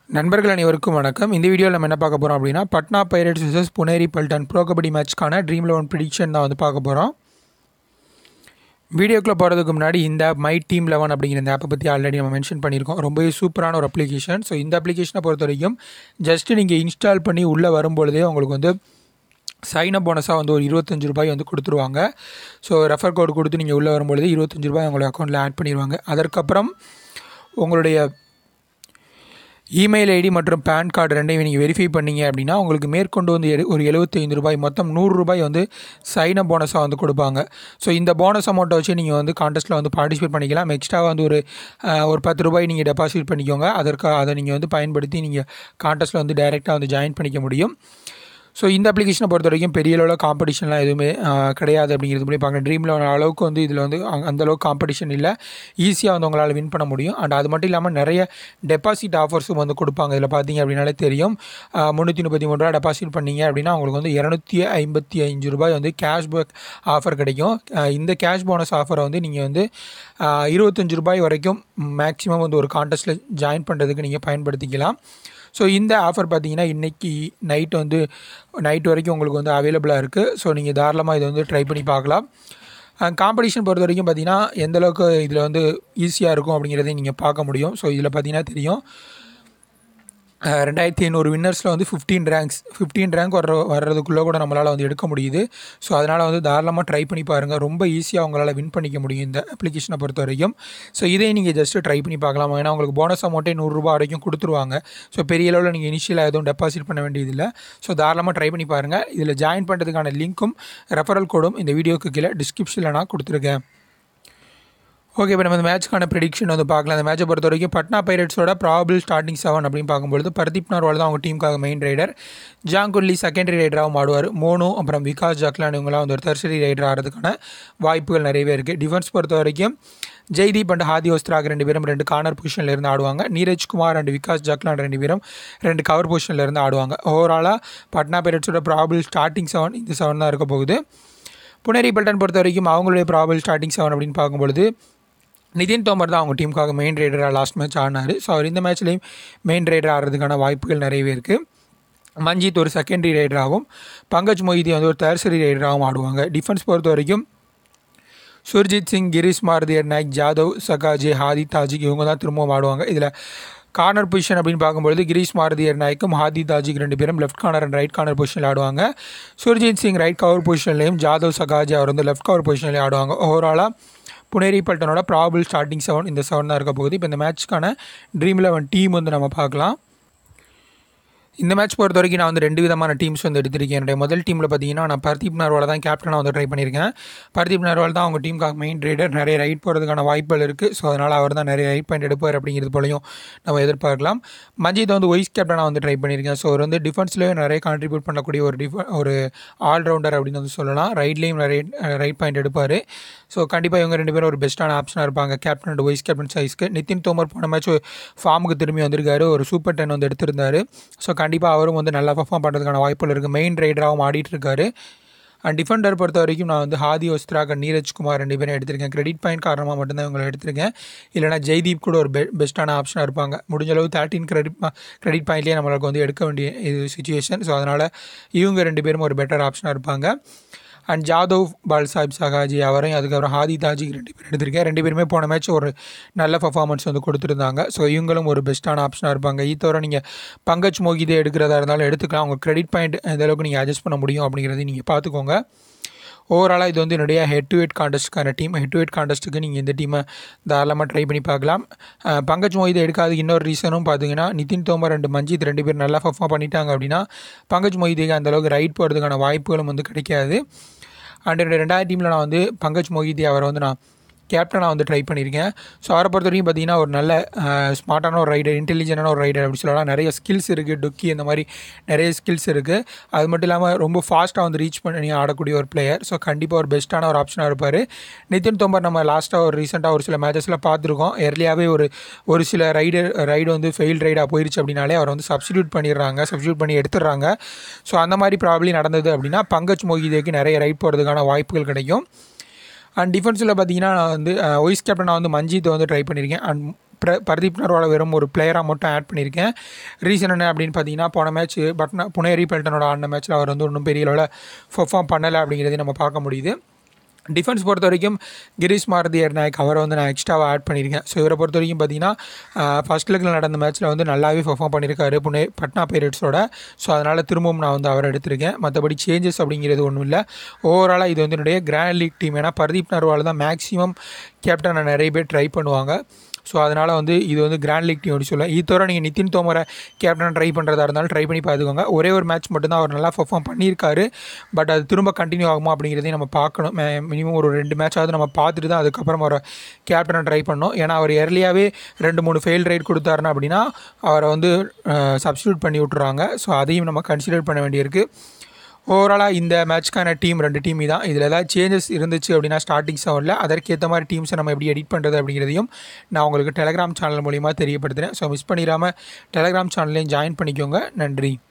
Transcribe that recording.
நண்பர்கள் அனைவருக்கும் வணக்கம் இந்த வீடியோவில் நம்ம என்ன பார்க்க போகிறோம் அப்படின்னா Patna Pirates vs Puneri Paltan pro kabaddi மேட்ச்க்கான ட்ரீம் லெவன் ப்ரிடிக்ஷன் தான் வந்து பார்க்க போகிறோம் வீடியோக்குள்ளே போகிறதுக்கு முன்னாடி இந்த மை டீம் லெவன் அப்படிங்கிற இந்த ஆப்பை பற்றி ஆல்ரெடி நம்ம மென்ஷன் பண்ணியிருக்கோம் ரொம்பவே சூப்பரான ஒரு அப்ளிகேஷன் ஸோ இந்த அப்ளிகேஷனை பொறுத்த வரைக்கும் ஜஸ்ட் நீங்கள் இன்ஸ்டால் பண்ணி உள்ளே வரும்பொழுதே உங்களுக்கு வந்து சைன் அப் போனஸாக வந்து ஒரு இருபத்தஞ்சு ரூபாய் வந்து கொடுத்துருவாங்க ஸோ ரெஃபர் கோடு கொடுத்து நீங்கள் உள்ளே வரும்பொழுது இருபத்தஞ்சு ரூபாய் உங்களுடைய அக்கௌண்ட்டில் ஆட் பண்ணிடுவாங்க அதற்கப்புறம் உங்களுடைய இமெயில் ஐடி மற்றும் பேன் கார்டு ரெண்டையும் நீங்கள் வெரிஃபை பண்ணீங்க அப்படின்னா உங்களுக்கு மேற்கொண்டு வந்து எரு- ஒரு எழுபத்தைந்து ரூபாய் மொத்தம் நூறு ரூபாய் வந்து சைன் அப் போனஸாக வந்து கொடுப்பாங்க ஸோ இந்த போனஸ் அமௌண்ட்டை வச்சு நீங்கள் வந்து கான்டெஸ்ட்டில் வந்து பார்ட்டிசிபேட் பண்ணிக்கலாம் எக்ஸ்ட்ராவாக வந்து ஒரு அஹ், ஒரு பத்து ரூபாய் நீங்கள் டெபாசிட் பண்ணிக்கோங்க அதற்கு அதை நீங்கள் வந்து பயன்படுத்தி நீங்கள் கான்டெஸ்ட்டில் வந்து டைரெக்டாக வந்து ஜாயின் பண்ணிக்க முடியும் ஸோ இந்த அப்ளிகேஷனை பொறுத்த வரைக்கும் பெரிய அளவில் காம்படிஷன்லாம் எதுவுமே ஆஹ், கிடையாது அப்படிங்கிறது படி பார்க்க ட்ரீம் லெவன் அளவுக்கு வந்து இதில் வந்து அங்க- அந்த அளவுக்கு காம்படிஷன் இல்லை ஈஸியாக வந்து உங்களால் வின் பண்ண முடியும் அண்ட் அது மட்டும் இல்லாமல் நிறைய டெபாசிட் ஆஃபர்ஸும் வந்து கொடுப்பாங்க இதில் பார்த்தீங்க அப்படின்னாலே தெரியும் முந்நூற்றி முப்பத்தி மூணு ரூபா டெபாசிட் பண்ணீங்க அப்படின்னா உங்களுக்கு வந்து இரநூத்தி ஐம்பத்தி அஞ்சு ரூபாய் வந்து கேஷ்பேக் ஆஃபர் கிடைக்கும் ஆஹ், இந்த கேஷ் போனஸ் ஆஃபரை வந்து நீங்கள் வந்து ஆஹ், இருபத்தஞ்சு ரூபாய் வரைக்கும் மேக்ஸிமம் வந்து ஒரு கான்டெஸ்ட்டில் ஜாயின் பண்ணுறதுக்கு நீங்கள் பயன்படுத்திக்கலாம் ஸோ இந்த ஆஃபர் பார்த்தீங்கன்னா இன்றைக்கி நைட் வந்து நைட் வரைக்கும் உங்களுக்கு வந்து அவைலபிளாக இருக்குது ஸோ நீங்கள் தாராளமாக இதை வந்து ட்ரை பண்ணி பார்க்கலாம் காம்படிஷன் பொறுத்த வரைக்கும் பார்த்தீங்கன்னா எந்த அளவுக்கு இதில் வந்து ஈஸியாக இருக்கும் அப்படிங்கிறதையும் நீங்கள் பார்க்க முடியும் ஸோ இதில் பார்த்தீங்கன்னா தெரியும் அஹ் ரெண்டாயிரத்தி ஐநூறு வின்னர்ஸில் வந்து ஃபிஃப்டீன் ரேங்க்ஸ் ஃபிஃப்டீன் ரேங்க் வர்ற வர்றதுக்குள்ளே கூட நம்மளால் வந்து எடுக்க முடியுது ஸோ அதனால் வந்து தாராளமாக ட்ரை பண்ணி பாருங்கள் ரொம்ப ஈஸியாக உங்களால் வின் பண்ணிக்க முடியும் இந்த அப்ளிகேஷனை பொறுத்த வரைக்கும் ஸோ இதே நீங்கள் ஜஸ்ட்டு ட்ரை பண்ணி பார்க்கலாம் ஏன்னா உங்களுக்கு போனஸ் அமௌண்ட்டே நூறுரூபா வரைக்கும் கொடுத்துருவாங்க ஸோ பெரிய அளவில் நீங்கள் இனிஷியலாக எதுவும் டெபாசிட் பண்ண வேண்டியதில்லை ஸோ தாராளமாக ட்ரை பண்ணி பாருங்கள் இதில் ஜாயின் பண்ணுறதுக்கான லிங்க்கும் ரெஃபரல் கோடும் இந்த வீடியோக்கு கீழே டிஸ்கிரிப்ஷனில் நான் கொடுத்துருக்கேன் ஓகே இப்போ நம்ம இந்த மேட்ச்க்கான ப்ரெடிக்ஷன் வந்து பார்க்கலாம் இந்த மேட்சை பொறுத்த வரைக்கும் பட்னா பைரட்ஸோட ப்ராபபிள் ஸ்டார்டிங் செவன் அப்படின்னு பார்க்கும்பொழுது பர்தீப் நர்வால் தான் அவங்க டீமுக்காக மெயின் ரைடர் ஜாங்குல்லி செகண்டரி ரைடராகவும் ஆடுவார் மோனு அப்புறம் விகாஸ் ஜக்லான் இவங்களாம் வந்து ஒரு தர்சரி ரைடர் ஆகிறதுக்கான வாய்ப்புகள் நிறையவே இருக்குது டிஃபென்ஸ் பொறுத்த வரைக்கும் ஜெய்தீப் அண்ட் ஹாதி ஒஸ்திராக் ரெண்டு பேரும் ரெண்டு கார்னர் பொசிஷனில் இருந்து ஆடுவாங்க நீரஜ் குமார் அண்ட் விகாஸ் ஜக்லான் ரெண்டு பேரும் ரெண்டு கவர் பொசிஷனில் இருந்து ஆடுவாங்க ஓவராலாக பட்னா பைரட்ஸோட ப்ராபபிள் ஸ்டார்டிங் செவன் இந்த செவன் தான் இருக்க போகுது புனேரி பல்டன் பொறுத்த வரைக்கும் அவங்களுடைய ப்ராபபிள் ஸ்டார்டிங் செவன் அப்படின்னு பார்க்கும்பொழுது நிதின் தோமர் தான் அவங்க டீமுக்காக மெயின் ரைடராக லாஸ்ட் மேட்ச் ஆடினார் ஸோ அவர் இந்த மேட்ச்லேயும் மெயின் ரைடர் ஆடுறதுக்கான வாய்ப்புகள் நிறையவே இருக்குது மஞ்சித் ஒரு செகண்டரி ரைடராகவும் பங்கஜ் மொய்தி வந்து ஒரு தேர்சரி ரைடராகவும் ஆடுவாங்க டிஃபென்ஸ் பொறுத்த வரைக்கும் சுர்ஜித் சிங் கிரீஷ் மாருதியர் நாயக் ஜாதவ் சகாஜே ஹாதி தாஜிக் இவங்க தான் திரும்பவும் ஆடுவாங்க இதில் கார்னர் பொசிஷன் அப்படின்னு பார்க்கும்பொழுது கிரீஷ் மாருதியர் நாய்க்கும் ஹாதி தாஜிக் ரெண்டு பேரும் left corner and right corner பொசிஷனில் ஆடுவாங்க சுர்ஜித் சிங் ரைட் கவர் பொசிஷன்லையும் ஜாதவ் சகாஜே அவர் வந்து லெஃப்ட் கவர் பொசிஷன்லேயும் ஆடுவாங்க ஓவராலாக புனேரி பல்டனோட ப்ராபபிள் ஸ்டார்டிங் செவன் இந்த செவன் தான் இருக்க போகுது இப்போ இந்த மேட்ச்க்கான ட்ரீம் லெவன் டீம் வந்து நம்ம பார்க்கலாம் இந்த மேட்ச் பொறுத்த வரைக்கும் நான் வந்து ரெண்டு விதமான டீம்ஸ் வந்து எடுத்திருக்கேன் என்னுடைய முதல் டீமில் பார்த்தீங்கன்னா நான் பர்தீப் நர்வால் தான் கேப்டனாக வந்து ட்ரை பண்ணியிருக்கேன் பர்தீப் நர்வால் தான் அவங்க டீமுக்காக மெயின் ரைடர் நிறைய ரைட் போகிறதுக்கான வாய்ப்புகள் இருக்குது ஸோ அதனால் அவர் தான் நிறைய ரைட் பாயிண்ட் எடுப்பார் அப்படிங்கிறது போலையும் நம்ம எதிர்பார்க்கலாம் மஜித் வந்து வைஸ் கேப்டனாக வந்து ட்ரை பண்ணியிருக்கேன் ஸோ அவர் வந்து டிஃபென்ஸ்லேயும் நிறைய கான்ட்ரிபியூட் பண்ணக்கூடிய ஒரு டிஃப ஒரு ஆல்ரவுண்டர் அப்படின்னு வந்து சொல்லலாம் ரைட்லேயும் நிறைய ரைட் பாயிண்ட் எடுப்பார் ஸோ கண்டிப்பாக இவங்க ரெண்டு பேரும் ஒரு பெஸ்ட்டான ஆப்ஷனாக இருப்பாங்க கேப்டன் அண்ட் வைஸ் கேப்டன் சைஸ்க்கு நிதின் தோமர் போன மேட்ச் ஃபார்முக்கு திரும்பி வந்திருக்காரு ஒரு சூப்பர் டென் வந்து எடுத்திருந்தாரு ஸோ கண்டிப்பாக அவரும் வந்து நல்லா பர்ஃபார்ம் பண்ணுறதுக்கான வாய்ப்புகள் இருக்குது மெயின் ரைடராகவும் ஆடிட்டு இருக்காரு அண்ட் டிஃபெண்டர் பொறுத்த வரைக்கும் நான் வந்து ஹாதி ஒஸ்திராக் and நீரஜ் குமார் ரெண்டு பேரும் எடுத்திருக்கேன் கிரெடிட் பாயிண்ட் காரணமாக மட்டும்தான் இவங்களை எடுத்திருக்கேன் இல்லைனா ஜெய்தீப் கூட ஒரு பெ பெஸ்ட்டான ஆப்ஷனாக இருப்பாங்க முடிஞ்ச அளவு தேர்ட்டின் கிரெடிட் கிரெடிட் பாயிண்ட்லேயே நம்மளுக்கு வந்து எடுக்க வேண்டிய இது சுச்சுவேஷன் ஸோ அதனால் இவங்க ரெண்டு பேரும் ஒரு பெட்டர் ஆப்ஷனாக இருப்பாங்க அண்ட் ஜாதவ் பால் சாஹிப் சகாஜி அவரையும் அதுக்கப்புறம் ஹாதி தாஜி ரெண்டு பேர் எடுத்திருக்கேன் ரெண்டு பேருமே போன மேட்ச் ஒரு நல்ல பர்ஃபார்மன்ஸ் வந்து கொடுத்துருந்தாங்க ஸோ இவங்களும் ஒரு பெஸ்ட்டான ஆப்ஷனாக இருப்பாங்க இது தவிர நீங்கள் பங்கஜ் மோகிதே எடுக்கிறதா இருந்தாலும் எடுத்துக்கலாம் உங்கள் கிரெடிட் பாயிண்ட் எந்த அளவுக்கு நீங்கள் அட்ஜஸ்ட் பண்ண முடியும் அப்படிங்கிறதையும் நீங்கள் பார்த்துக்கோங்க ஓவராலாக இது வந்து என்னுடைய ஹெட் டு ஹெட் கான்டெஸ்ட்டுக்கான டீம் ஹெட் டு ஹெட் கான்டெஸ்ட்டுக்கு நீங்கள் இந்த டீமை தாராளமாக ட்ரை பண்ணி பார்க்கலாம் அஹ் பங்கஜ் மொய்தை எடுக்காத இன்னொரு ரீசனும் பார்த்தீங்கன்னா நிதின் தோமர் ரெண்டு மஞ்சித் ரெண்டு பேர் நல்லா பர்ஃபார்ம் பண்ணிட்டாங்க அப்படின்னா பங்கஜ் மொய்தேக்கு அந்தளவுக்கு ரைட் போகிறதுக்கான வாய்ப்புகளும் வந்து கிடைக்காது அண்ட் என்னுடைய ரெண்டாயிரம் டீமில் நான் வந்து பங்கஜ் மொய்தி அவரை வந்து நான் கேப்டனாக வந்து ட்ரை பண்ணியிருக்கேன் ஸோ அவரை பொறுத்த வரைக்கும் பார்த்தீங்கன்னா ஒரு நல்ல ஸ்மார்ட்டான ஒரு ரைடர் இன்டெலிஜென்டான ஒரு ரைடர் அப்படி சொல்லலாம் நிறைய ஸ்கில்ஸ் இருக்குது டுக்கி இந்த மாதிரி நிறைய ஸ்கில்ஸ் இருக்குது அது மட்டும் இல்லாமல் ரொம்ப ஃபாஸ்ட்டாக வந்து ரீச் பண்ணி ஆடக்கூடிய ஒரு பிளேயர் ஸோ கண்டிப்பாக ஒரு பெஸ்ட்டான ஒரு ஆப்ஷனாக இருப்பார் நிதின் தோமர் நம்ம லாஸ்ட்டாக ஒரு ரீசெண்டாக ஒரு சில மேட்சஸில் பார்த்துருக்கோம் எர்லியாகவே ஒரு ஒரு சில ரைடர் ரைடு வந்து ஃபெயில் ரைடாக போயிருச்சு அப்படின்னாலே அவர் வந்து சப்ஸ்டியூட் பண்ணிடுறாங்க சப்ஸ்டியூட் பண்ணி எடுத்துடுறாங்க ஸோ அந்த மாதிரி ப்ராப்ளம் நடந்தது அப்படின்னா பங்கஜ் மோகிதேக்கு நிறைய ரைட் போகிறதுக்கான வாய்ப்புகள் கிடைக்கும் அண்ட் டிஃபென்ஸில் பார்த்தீங்கன்னா நான் வந்து வைஸ் கேப்டனாக வந்து மஞ்சித்தை வந்து ட்ரை பண்ணியிருக்கேன் அண்ட் பிர பர்தீப் நர்வாலை வெறும் ஒரு பிளேயராக மட்டும் ஆட் பண்ணியிருக்கேன் ரீசன் என்ன அப்படின்னு பார்த்தீங்கன்னா போன மேட்ச் பட்னா புனே ரீபெல்டனோட ஆடின மேட்ச்சில் அவர் வந்து ஒன்றும் பெரிய அளவில் பெர்ஃபார்ம் பண்ணலை அப்படிங்கிறதையும் நம்ம பார்க்க முடியுது டிஃபென்ஸ் பொறுத்த வரைக்கும் கிரீஷ் மாருதி நாயக் அவரை வந்து நான் எக்ஸ்ட்ராவாக ஆட் பண்ணியிருக்கேன் ஸோ இவரை பொறுத்த வரைக்கும் பார்த்தீங்கன்னா ஃபஸ்ட் லெக்கில் நடந்த மேட்ச்சில் வந்து நல்லாவே பெர்ஃபார்ம் பண்ணியிருக்காரு புனே பட்னா பைரட்ஸோட ஸோ அதனால் திரும்பவும் நான் வந்து அவரை எடுத்திருக்கேன் மற்றபடி சேஞ்சஸ் அப்படிங்கிறது ஒன்றும் இல்லை ஓவராலாக இது வந்து என்னுடைய கிராண்ட் லீக் டீம் ஏன்னா பர்தீப் நர்வால் தான் மேக்ஸிமம் கேப்டனை நிறைய பேர் ட்ரை பண்ணுவாங்க ஸோ அதனால் வந்து இது வந்து கிராண்ட் லீக் டீம் அப்படி சொல்லுவேன் இது தவிர நீங்கள் நிதின் தோமரை கேப்டன் ட்ரை பண்ணுறதா இருந்தாலும் ட்ரை பண்ணி பார்த்துக்கோங்க ஒரே ஒரு மேட்ச் மட்டும்தான் அவர் நல்லா பெர்ஃபார்ம் பண்ணியிருக்காரு பட் அது திரும்ப கண்டினியூ ஆகுமா அப்படிங்கிறதையும் நம்ம பார்க்கணும் மினிமம் ஒரு ரெண்டு மேட்சாவது நம்ம பார்த்துட்டு தான் அதுக்கப்புறம் அவரை கேப்டனை ட்ரை பண்ணோம் ஏன்னா அவர் எர்லியாகவே ரெண்டு மூணு ஃபெயில் ரைட் கொடுத்தாருன்னு அப்படின்னா அவரை வந்து சப்ஸ்டியூட் பண்ணி விட்டுறாங்க ஸோ அதையும் நம்ம கன்சிடர் பண்ண வேண்டியிருக்கு ஓவராலாக இந்த மேட்ச்க்கான டீம் ரெண்டு டீம் தான் இதில் ஏதாவது சேஞ்சஸ் இருந்துச்சு அப்படின்னா ஸ்டார்டிங் செவனில் அதற்கேற்ற மாதிரி டீம்ஸை நம்ம எப்படி எடிட் பண்ணுறது அப்படிங்கிறதையும் நான் உங்களுக்கு டெலகிராம் சேனல் மூலிமா தெரியப்படுத்துகிறேன் ஸோ மிஸ் பண்ணிடாமல் டெலகிராம் சேனல்லையும் ஜாயின் பண்ணிக்கோங்க நன்றி